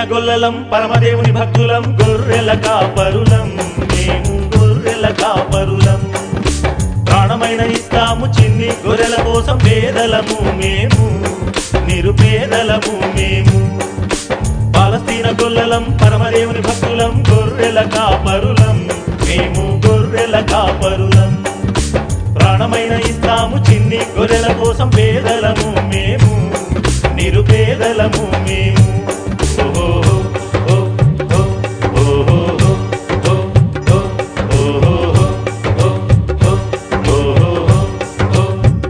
గొల్లలం పరమదేవుని భక్తులం గొర్రెల కాపరులం మేము గొర్రెల కాపరులం ప్రాణమైన ఇస్తాము చిన్ని గొర్రెల కోసం పేదలము మేము నిరుపేదలము మేము పాలస్తీన గొల్లలం పరమదేవుని భక్తులం గొర్రెల కాపరులం మేము గొర్రెల కాపరులం ప్రాణమైన ఇస్తాము చిన్ని గొర్రెల కోసం పేదలము మేము నిరుపేదలము మేము ఓహో ఓ ఓ ఓహో ఓ ఓ ఓహో ఓ ఓ ఓహో ఓ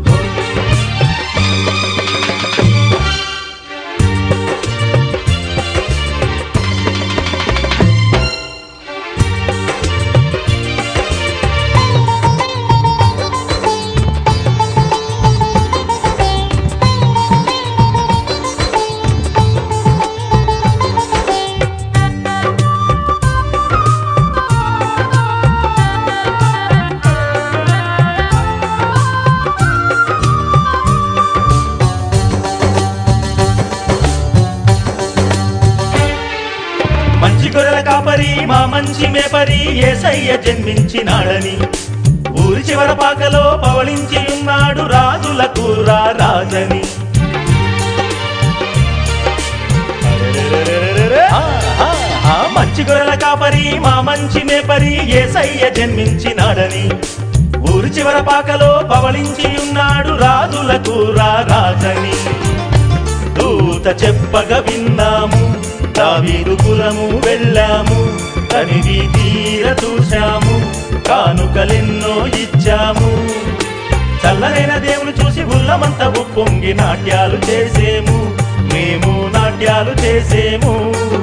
మంచి గొర్రెల కాపరి మా మంచి మేపరి ఏసయ్య జన్మించినాడని ఊరి చివర పాకలో పవళించి ఉన్నాడు రాజులకు రా రాజని ఆ, ఆ, ఆ, మంచి గొర్రెల కాపరి మా మంచి మేపరి ఏసయ్య జన్మించినాడని ఊరి చివర పాకలో పవళించి ఉన్నాడు రాజులకు రా రాజని దూత చెప్పగా విన్నాము దావీదు కులము వెళ్ళాము తనివి తీర చూశాము కానుకలెన్నో ఇచ్చాము చల్లనైన దేవుని చూసి ఉల్లమంతా ఉప్పొంగి నాట్యాలు చేసేము మేము నాట్యాలు చేసేము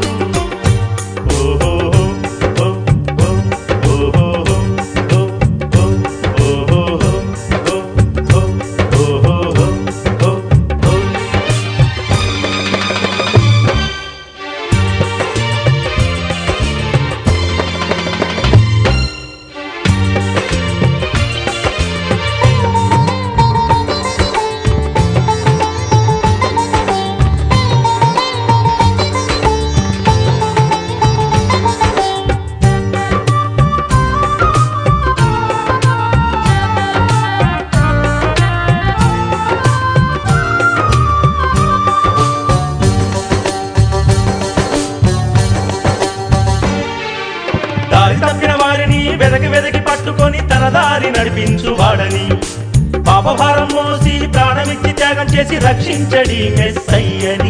ఓహో ఓ, ఓ, ఓహో, ఓ, ఓ, ఓహో, ఓ, ఓ, ఓహో, ఓ, ఓ. దారి తప్పిన వారిని వెదకి వెదకి పట్టుకొని తన దారి నడిపించు వాడని పాపభారం మోసి ప్రాణమిచ్చి త్యాగం చేసి రక్షించడి మెస్సయ్యని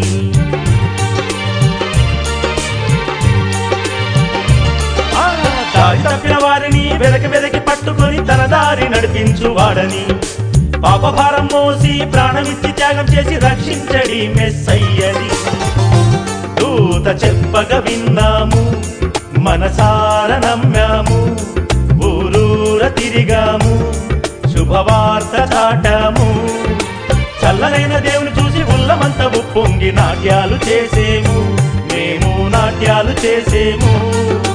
ఆ, దారి తప్పిన వారిని వెదకి వెదకి పట్టుకొని తన దారి నడిపించు వాడని పాపభారం మోసి ప్రాణమిచ్చి త్యాగం చేసి రక్షించడి మెస్సయ్యని దూత చెప్పగా విన్నాము మనసార నమ్మాము ఊరూర తిరిగాము శుభవార్త చాటాము చల్లనైన దేవుని చూసి ఉల్లమంత ఉప్పొంగి నాట్యాలు చేసేము మేము నాట్యాలు చేసేము